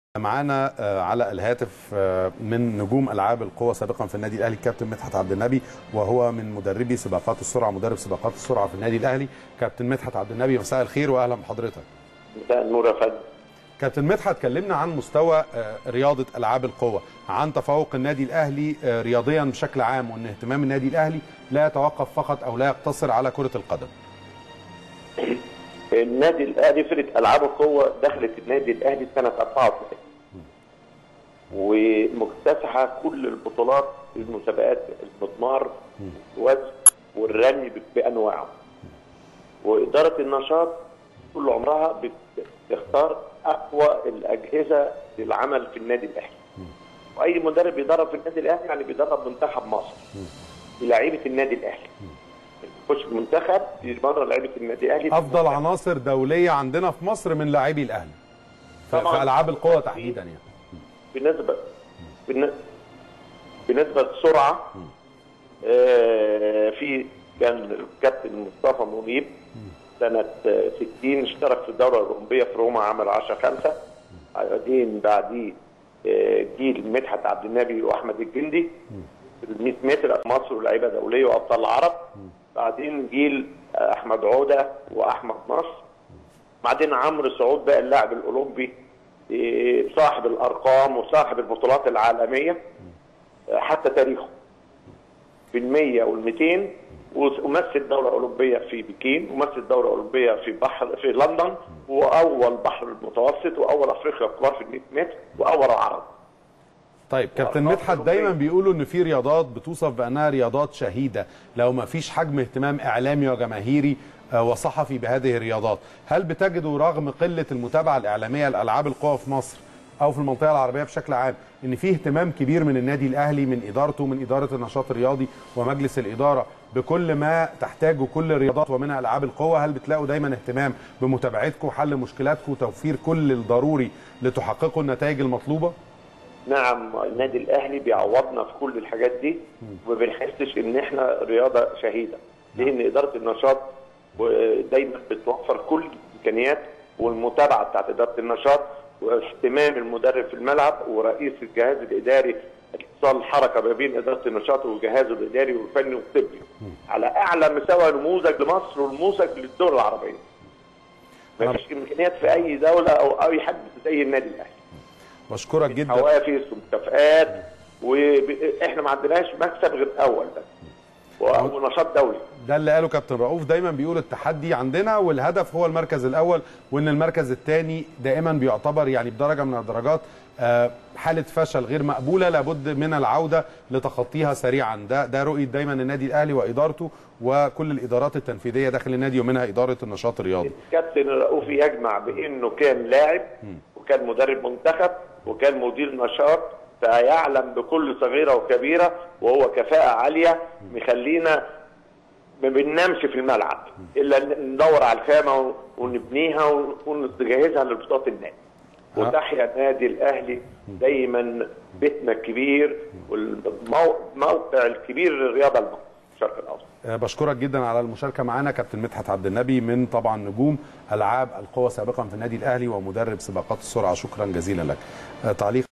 معانا على الهاتف من نجوم العاب القوى سابقا في النادي الاهلي كابتن مدحت عبد النبي وهو من مدربي سباقات السرعه مدرب سباقات السرعه في النادي الاهلي كابتن مدحت عبد النبي مساء الخير واهلا بحضرتك مساء النور يا فندم كابتن مدحت كلمنا عن مستوى رياضه العاب القوى عن تفوق النادي الاهلي رياضيا بشكل عام وان اهتمام النادي الاهلي لا يتوقف فقط او لا يقتصر على كره القدم النادي الاهلي فرقه العاب القوه دخلت النادي الاهلي سنه 94 ومكتسحه كل البطولات في المسابقات المضمار والوزن والرمي بانواعه واداره النشاط طول عمرها بتختار اقوى الاجهزه للعمل في النادي الاهلي واي مدرب بيدرب في النادي الاهلي يعني بيدرب منتخب مصر لعيبه النادي الاهلي يخش المنتخب يتمرن لعيبه النادي الاهلي افضل عناصر دوليه عندنا في مصر من لاعبي الاهلي في, في العاب القوى تحديدا يعني بالنسبه بالنسبه للسرعه آه في كان الكابتن مصطفى منيب سنه 60 اشترك في الدوره الاولمبيه في روما عمل 10 5 بعدين بعديه آه جيل مدحت عبد النبي واحمد الجندي في ال 100 متر مصر ولاعيبه دوليه وابطال العرب بعدين جيل احمد عوده واحمد نصر بعدين عمرو سعود بقى اللاعب الاولمبي صاحب الارقام وصاحب البطولات العالميه حتى تاريخه في ال 100 وال 200 ومثل دوره اولمبيه في بكين ومثل دوره اولمبيه في بحر في لندن واول بحر المتوسط واول افريقيا الكبار في ال 100 متر واول العرب طيب كابتن مدحت دايما بيقولوا ان في رياضات بتوصف بانها رياضات شهيده لو ما فيش حجم اهتمام اعلامي وجماهيري وصحفي بهذه الرياضات هل بتجدوا رغم قله المتابعه الاعلاميه لالعاب القوى في مصر او في المنطقه العربيه بشكل عام ان في اهتمام كبير من النادي الاهلي من ادارته من اداره النشاط الرياضي ومجلس الاداره بكل ما تحتاجه كل الرياضات ومنها العاب القوى هل بتلاقوا دايما اهتمام بمتابعتكم حل مشكلاتكم وتوفير كل الضروري لتحققوا النتائج المطلوبه نعم النادي الاهلي بيعوضنا في كل الحاجات دي وما بنحسش ان احنا رياضه شهيده لان اداره النشاط ودايما بتوفر كل الامكانيات والمتابعه بتاعت اداره النشاط واهتمام المدرب في الملعب ورئيس الجهاز الاداري اتصال الحركه ما بين اداره النشاط وجهازه الاداري والفني والطبي على اعلى مستوى نموذج لمصر ونموذج للدول العربيه. ما فيش امكانيات في اي دوله او اي حد زي النادي الاهلي. بشكرك جدا حوافز ومكافآت واحنا ما عندناش مكسب غير اول بس ونشاط دولي ده اللي قاله كابتن رؤوف دايما بيقول التحدي عندنا والهدف هو المركز الاول وان المركز الثاني دائما بيعتبر يعني بدرجه من الدرجات حاله فشل غير مقبوله لابد من العوده لتخطيها سريعا ده ده رؤيه دايما النادي الاهلي وادارته وكل الادارات التنفيذيه داخل النادي ومنها اداره النشاط الرياضي كابتن رؤوف يجمع بانه كان لاعب وكان مدرب منتخب وكان مدير نشاط فيعلم بكل صغيره وكبيره وهو كفاءه عاليه مخلينا ما بننامش في الملعب الا ندور على الخامه ونبنيها ونجهزها لبطولات النادي وتحيا النادي الاهلي دايما بيتنا الكبير والموقع الكبير للرياضه المصريه الشرق الاوسط بشكرك جدا على المشاركه معنا كابتن مدحت عبد النبي من طبعا نجوم العاب القوى سابقا في النادي الاهلي ومدرب سباقات السرعه شكرا جزيلا لك تعليق